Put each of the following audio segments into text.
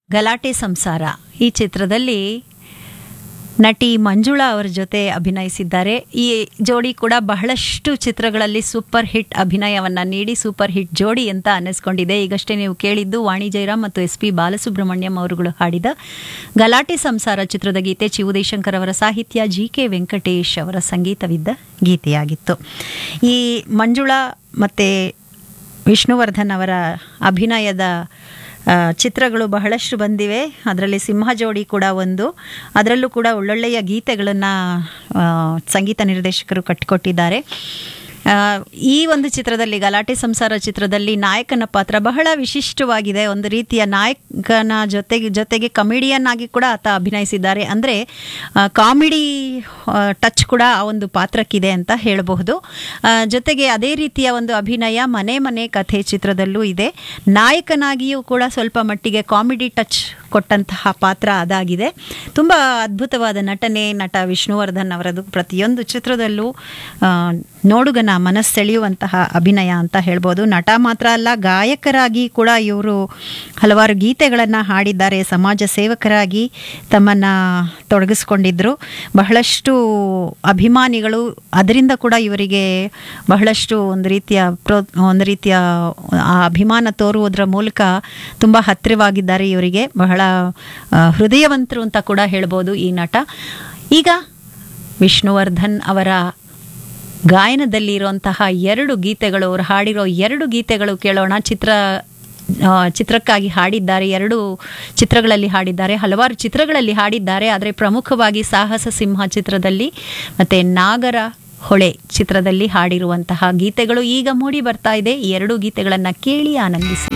ಗಲಾಟೆ ಸಂಸಾರ ಈ ಚಿತ್ರದಲ್ಲಿ ನಟಿ ಮಂಜುಳಾ ಅವರ ಜೊತೆ ಅಭಿನಯಿಸಿದ್ದಾರೆ ಈ ಜೋಡಿ ಕೂಡ ಬಹಳಷ್ಟು ಚಿತ್ರಗಳಲ್ಲಿ ಸೂಪರ್ ಹಿಟ್ ಅಭಿನಯವನ್ನ ನೀಡಿ ಸೂಪರ್ ಹಿಟ್ ಜೋಡಿ ಅಂತ ಅನ್ನಿಸ್ಕೊಂಡಿದೆ ಈಗಷ್ಟೇ ನೀವು ಕೇಳಿದ್ದು ವಾಣಿ ಜಯರಾಮ್ ಮತ್ತು ಎಸ್ ಪಿ ಬಾಲಸುಬ್ರಹ್ಮಣ್ಯಂ ಅವರುಗಳು ಹಾಡಿದ ಗಲಾಟೆ ಸಂಸಾರ ಚಿತ್ರದ ಗೀತೆ ಚಿವುದೇಶಂಕರ್ ಅವರ ಸಾಹಿತ್ಯ ಜಿ ಕೆ ವೆಂಕಟೇಶ್ ಅವರ ಸಂಗೀತವಿದ್ದ ಗೀತೆಯಾಗಿತ್ತು ಈ ಮಂಜುಳಾ ಮತ್ತು ವಿಷ್ಣುವರ್ಧನ್ ಅವರ ಅಭಿನಯದ ಆ, ಚಿತ್ರಗಳು ಬಹಳಷ್ಟು ಬಂದಿವೆ ಅದರಲ್ಲಿ ಸಿಂಹ ಜೋಡಿ ಕೂಡ ಒಂದು ಅದರಲ್ಲೂ ಕೂಡ ಒಳ್ಳೊಳ್ಳೆಯ ಗೀತೆಗಳನ್ನು ಸಂಗೀತ ನಿರ್ದೇಶಕರು ಕಟ್ಟಿಕೊಟ್ಟಿದ್ದಾರೆ ಆ, ಈ ಒಂದು ಚಿತ್ರದಲ್ಲಿ ಗಲಾಟೆ ಸಂಸಾರ ಚಿತ್ರದಲ್ಲಿ ನಾಯಕನ ಪಾತ್ರ ಬಹಳ ವಿಶಿಷ್ಟವಾಗಿದೆ ಒಂದು ರೀತಿಯ ನಾಯಕನ ಜೊತೆಗೆ ಜೊತೆಗೆ ಕಮಿಡಿಯನ್ ಆಗಿ ಕೂಡ ಆತ ಅಭಿನಯಿಸಿದ್ದಾರೆ ಅಂದರೆ ಕಾಮಿಡಿ ಟಚ್ ಕೂಡ ಆ ಒಂದು ಪಾತ್ರಕ್ಕಿದೆ ಅಂತ ಹೇಳಬಹುದು ಆ, ಜೊತೆಗೆ ಅದೇ ರೀತಿಯ ಒಂದು ಅಭಿನಯ ಮನೆ ಮನೆ ಕಥೆ ಚಿತ್ರದಲ್ಲೂ ಇದೆ ನಾಯಕನಾಗಿಯೂ ಕೂಡ ಸ್ವಲ್ಪ ಮಟ್ಟಿಗೆ ಕಾಮಿಡಿ ಟಚ್ ಕೊಟ್ಟಂತಹ ಪಾತ್ರ ಅದಾಗಿದೆ ತುಂಬ ಅದ್ಭುತವಾದ ನಟನೆ ನಟ ವಿಷ್ಣುವರ್ಧನ್ ಅವರದು ಪ್ರತಿಯೊಂದು ಚಿತ್ರದಲ್ಲೂ ಆ, ನೋಡುಗನ ಮನಸ್ಸೆಳೆಯುವಂತಹ ಅಭಿನಯ ಅಂತ ಹೇಳ್ಬೋದು ನಟ ಮಾತ್ರ ಅಲ್ಲ ಗಾಯಕರಾಗಿ ಕೂಡ ಇವರು ಹಲವಾರು ಗೀತೆಗಳನ್ನು ಹಾಡಿದ್ದಾರೆ ಸಮಾಜ ಸೇವಕರಾಗಿ ತಮ್ಮನ್ನು ತೊಡಗಿಸ್ಕೊಂಡಿದ್ರು ಬಹಳಷ್ಟು ಅಭಿಮಾನಿಗಳು ಅದರಿಂದ ಕೂಡ ಇವರಿಗೆ ಬಹಳಷ್ಟು ಒಂದು ರೀತಿಯ ಪ್ರೋ ಒಂದು ರೀತಿಯ ಆ ಅಭಿಮಾನ ತೋರುವುದರ ಮೂಲಕ ತುಂಬ ಹತ್ತಿರವಾಗಿದ್ದಾರೆ ಇವರಿಗೆ ಬಹಳ ಆ, ಹೃದಯವಂತರು ಅಂತ ಕೂಡ ಹೇಳ್ಬೋದು ಈ ನಟ ಈಗ ವಿಷ್ಣುವರ್ಧನ್ ಅವರ ಗಾಯನದಲ್ಲಿ ಇರುವಂತಹ ಎರಡು ಗೀತೆಗಳು ಅವರು ಹಾಡಿರೋ ಎರಡು ಗೀತೆಗಳು ಕೇಳೋಣ ಚಿತ್ರ ಆ, ಚಿತ್ರಕ್ಕಾಗಿ ಹಾಡಿದ್ದಾರೆ ಎರಡು ಚಿತ್ರಗಳಲ್ಲಿ ಹಾಡಿದ್ದಾರೆ ಹಲವಾರು ಚಿತ್ರಗಳಲ್ಲಿ ಹಾಡಿದ್ದಾರೆ ಆದರೆ ಪ್ರಮುಖವಾಗಿ ಸಾಹಸ ಸಿಂಹ ಚಿತ್ರದಲ್ಲಿ ಮತ್ತು ನಾಗರ ಹೊಳೆ ಚಿತ್ರದಲ್ಲಿ ಹಾಡಿರುವಂತಹ ಗೀತೆಗಳು ಈಗ ಮೂಡಿ ಬರ್ತಾ ಇದೆ ಈ ಎರಡು ಗೀತೆಗಳನ್ನು ಕೇಳಿ ಆನಂದಿಸಿ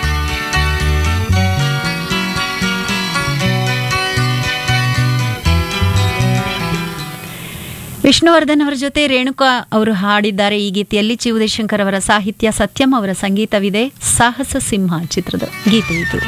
ವಿಷ್ಣುವರ್ಧನ್ ಅವರ ಜೊತೆ ರೇಣುಕಾ ಅವರು ಹಾಡಿದ್ದಾರೆ ಈ ಗೀತೆಯಲ್ಲಿ ಚಿವುದೇಶಂಕರ್ ಅವರ ಸಾಹಿತ್ಯ ಸತ್ಯಂ ಅವರ ಸಂಗೀತವಿದೆ ಸಾಹಸ ಸಿಂಹ ಚಿತ್ರದ ಗೀತೆ ಇದು